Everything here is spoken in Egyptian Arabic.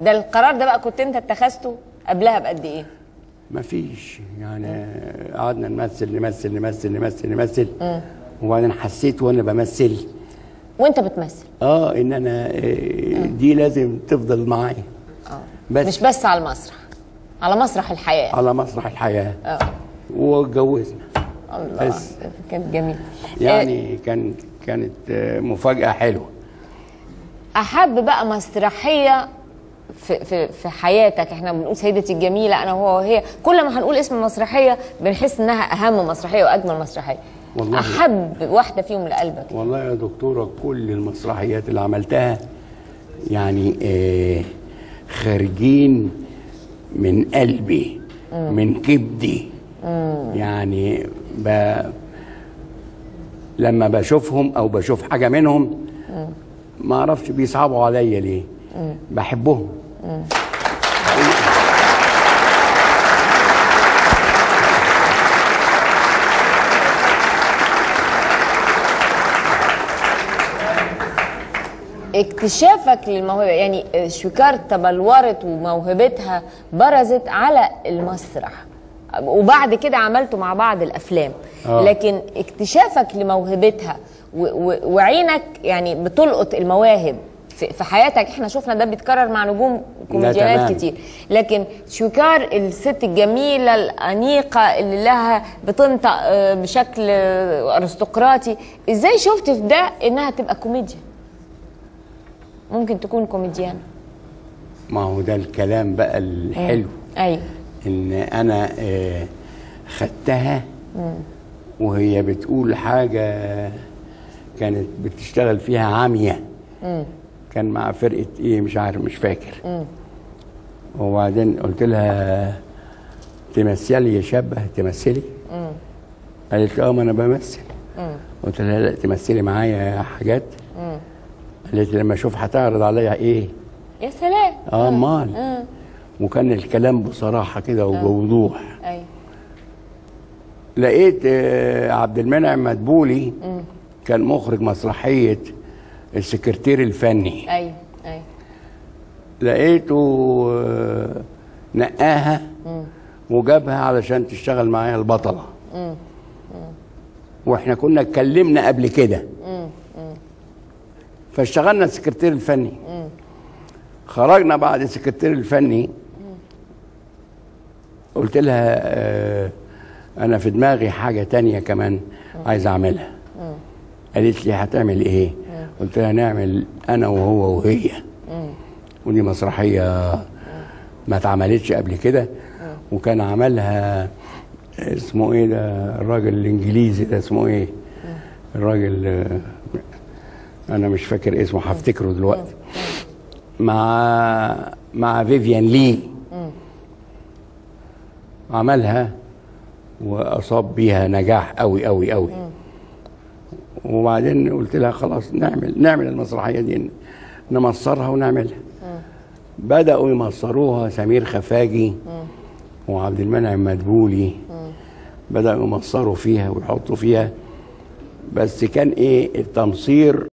ده القرار ده بقى كنت انت اتخذته قبلها بقد ايه ما فيش يعني قعدنا نمثل نمثل نمثل نمثل نمثل وبعدين حسيت وانا بمثل وانت بتمثل اه ان انا آه، دي لازم تفضل معايا بس مش بس على المسرح على مسرح الحياه على مسرح الحياه اه واتجوزنا الله بس. كانت جميل يعني كانت كانت آه، مفاجاه حلوه احب بقى مسرحيه في في في حياتك احنا بنقول سيدتي الجميله انا وهو وهي كل ما هنقول اسم مسرحيه بنحس انها اهم مسرحيه واجمل مسرحيه والله. احب واحده فيهم لقلبك والله يا دكتورة كل المسرحيات اللي عملتها يعني آه خارجين من قلبي من كبدي يعني ب... لما بشوفهم او بشوف حاجة منهم ما اعرفش بيصعبوا عليا ليه بحبهم اكتشافك للموهبه يعني شويكار تبلورت وموهبتها برزت على المسرح وبعد كده عملتوا مع بعض الافلام آه. لكن اكتشافك لموهبتها و- و- وعينك يعني بتلقط المواهب في في حياتك احنا شفنا ده بيتكرر مع نجوم كوميديانات تمام. كتير لكن شويكار الست الجميله الانيقه اللي لها بتنطق آه، بشكل آه، ارستقراطي ازاي شفت في ده انها تبقى كوميديا ممكن تكون كوميديان ما هو ده الكلام بقى الحلو ايوه ان انا آه، خدتها وهي بتقول حاجه كانت بتشتغل فيها عاميه كان مع فرقه ايه مش عارف مش فاكر وبعدين قلت لها تمثلي يا شابه تمثلي قالت لي اه ما انا بمثل قلت لها لا تمثلي معايا حاجات قالت لي لما اشوف هتعرض عليا ايه يا سلام اه امال وكان الكلام بصراحه كده وبوضوح ايوه لقيت آه، عبد المنعم مدبولي كان مخرج مسرحيه السكرتير الفني ايوه ايوه لقيته آه، نقاها وجابها علشان تشتغل معايا البطله واحنا كنا اتكلمنا قبل كده فاشتغلنا السكرتير الفني خرجنا بعد السكرتير الفني قلت لها آه، انا في دماغي حاجه تانية كمان عايز اعملها قالت لي هتعمل ايه قلت لها نعمل انا وهو وهي ودي مسرحيه ما اتعملتش قبل كده وكان عملها اسمه ايه ده الراجل الانجليزي ده اسمه ايه الراجل آه، انا مش فاكر اسمه هفتكره دلوقتي مع مع فيفيان لي عملها واصاب بيها نجاح قوي قوي قوي وبعدين قلت لها خلاص نعمل نعمل المسرحيه دي نمصرها ونعملها بداوا يمصروها سمير خفاجي وعبد المنعم مدبولي بداوا يمصروا فيها ويحطوا فيها بس كان ايه التمصير